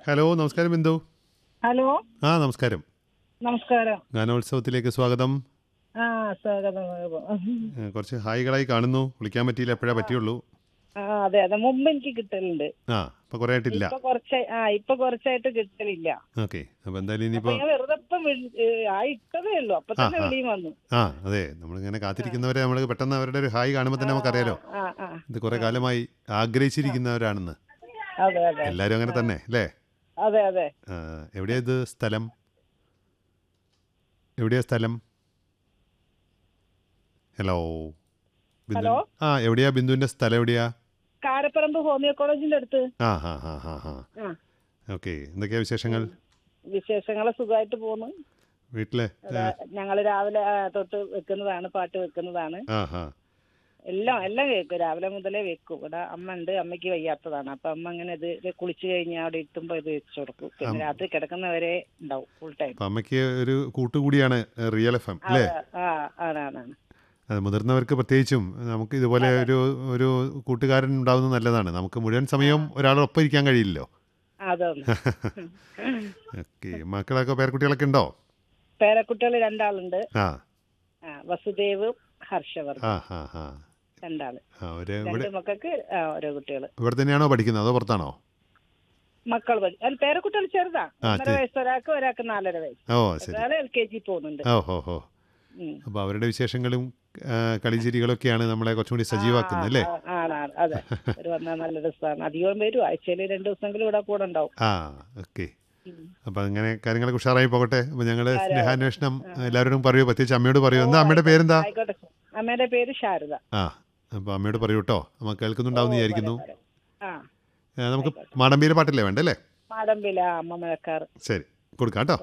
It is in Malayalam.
ഹലോ നമസ്കാരം ബിന്ദു ഹലോ ആ നമസ്കാരം നമസ്കാരം ഗാനോത്സവത്തിലേക്ക് സ്വാഗതം ആ സ്വാഗതം ഏ, കുറച്ച് ഹായികളായി കാണുന്നു വിളിക്കാൻ പറ്റിയില്ല എപ്പോഴാ പറ്റിയുള്ളൂ ആ അതെ അതെ മുമ്പ് എനിക്ക് കിട്ടലുണ്ട് ആ ഇപ്പൊ കുറേ ആയിട്ടില്ല ഇപ്പൊ കുറച്ച് ആ ഇപ്പൊ കുറച്ചായിട്ട് കിട്ടലില്ല ഓക്കെ അപ്പൊ എന്തായാലും അപ്പൊ ഇനിയിപ്പോ ഞാൻ വെറുതെ ഇപ്പം വിളി- ഏ, ആ ഇട്ടതേ ഉള്ളൂ അപ്പൊ തന്നെ ആ, ആ. വിളിയും വന്നു ആ അതെ നമ്മളിങ്ങനെ കാത്തിരിക്കുന്നവരെ നമ്മൾ പെട്ടെന്ന് അവരുടെ ഒരു ഹായ് കാണുമ്പോൾ തന്നെ നമുക്കറിയാലോ ആ ആ ഇത് കുറെ കാലമായി ആഗ്രഹിച്ചിരിക്കുന്നവരാണെന്ന് അതെ അതെ എല്ലാവരും അങ്ങനെ തന്നെ അല്ലേ അതെ അതെ ആ, എവിടെയാ ഇത് സ്ഥലം എവിടെയാ സ്ഥലം ഹലോ ബിന്ദു ഹലോ? ആ എവിടെയാ ബിന്ദുവിന്റെ സ്ഥലം എവിടെയാ കാരപ്പറമ്പ് ഹോമിയോ കോളേജിന്റെ അടുത്ത് ആ ഹാ ഹാ ഹാ ഹാ ആ ഓക്കെ എന്തൊക്കെയാ വിശേഷങ്ങൾ വിശേഷങ്ങളെ സുഖമായിട്ട് പോകുന്നു വീട്ടിലെ ഞങ്ങൾ രാവിലെ ആ, തൊട്ട് വെക്കുന്നതാണ് പാട്ട് വെക്കുന്നതാണ് ആ ഹാ എല്ലാം എല്ലാം കേൾക്കും രാവിലെ മുതലേ വെക്കും ഇവിടെ അമ്മ ഉണ്ട് അമ്മയ്ക്ക് വയ്യാത്തതാണ് അപ്പൊ അമ്മ അങ്ങനെ ഇത് ഇത് കുളിച്ചു കഴിഞ്ഞാൽ അവിടെ എത്തുമ്പോ ഇത് വെച്ചു കൊടുക്കും പിന്നെ രാത്രി കിടക്കുന്നവരെ ഉണ്ടാവും ഫുൾ ടൈം അപ്പം അമ്മയ്ക്ക് ഒരു കൂട്ടുകൂടിയാണ് റിയൽ എഫ് എം അല്ലേ ആ ആണാണ് അത് മുതിർന്നവർക്ക് പ്രത്യേകിച്ചും നമുക്ക് ഇതുപോലെ ഒരു ഒരു കൂട്ടുകാരൻ ഉണ്ടാവുന്നത് നല്ലതാണ് നമുക്ക് മുഴുവൻ സമയവും ഒരാളൊപ്പം ഇരിക്കാൻ കഴിയില്ലല്ലോ അതൊന്ന് ഓക്കെ മക്കളൊക്കെ പേരക്കുട്ടികളൊക്കെ ഉണ്ടോ പേരക്കുട്ടികൾ രണ്ടാളുണ്ട് ആ ആ, വസുദേവ് ഹർഷവർദ്ധൻ ആ ഹാ ഹാ രണ്ടാള് ആ ഒരു ഇവിടെ രണ്ട് മക്കൾക്ക് ആ, ഓരോ കുട്ടികള് ഇവിടെ തന്നെയാണോ പഠിക്കുന്നത് അതോ പുറത്താണോ മക്കൾ പഠി- അല്ല പേരക്കുട്ടികൾ ചെറുതാ ആ, ഒന്നര ശരി. വയസ്സ് ഒരാൾക്ക് ഒരാൾക്ക് നാലര വയസ്സ് ഓ ശരി ഒരാൾ എൽ കെ ജി പോകുന്നുണ്ട് ഓ ഹോ ഹോ ഉം. അപ്പോൾ അവരുടെ വിശേഷങ്ങളും ആ, കളിച്ചിരികളൊക്കെയാണ് നമ്മളെ കുറച്ചും കൂടി സജീവാക്കുന്നത് അല്ലേ ആ, ആ, ആണ് അതെ ഒരു വന്നാൽ നല്ല രസമാണ് അധികം വരും ആഴ്ചയിൽ രണ്ടു ദിവസമെങ്കിലും ഇവിടെ കൂടെ ഉണ്ടാവും ആ ഓക്കെ അപ്പം അങ്ങനെ കാര്യങ്ങളൊക്കെ ഉഷാറായി പോകട്ടെ അപ്പം ഞങ്ങൾ സ്നേഹാന്വേഷണം എല്ലാവരോടും പറയൂ പ്രത്യേകിച്ച് അമ്മയോട് പറയൂ എന്താ അമ്മയുടെ പേരെന്താ ആയിക്കോട്ടെ അമ്മയുടെ പേര് ശാരദ ആ അപ്പോൾ അമ്മയോട് പറയൂ കേട്ടോ അമ്മ കേൾക്കുന്നുണ്ടാവും എന്ന് വിചാരിക്കുന്നു ആ ആ, നമുക്ക് മാടമ്പിയിലെ പാട്ടല്ലേ വേണ്ടല്ലേ മാടമ്പില അമ്മ മഴക്കാർ ശരി കൊടുക്കാം കേട്ടോ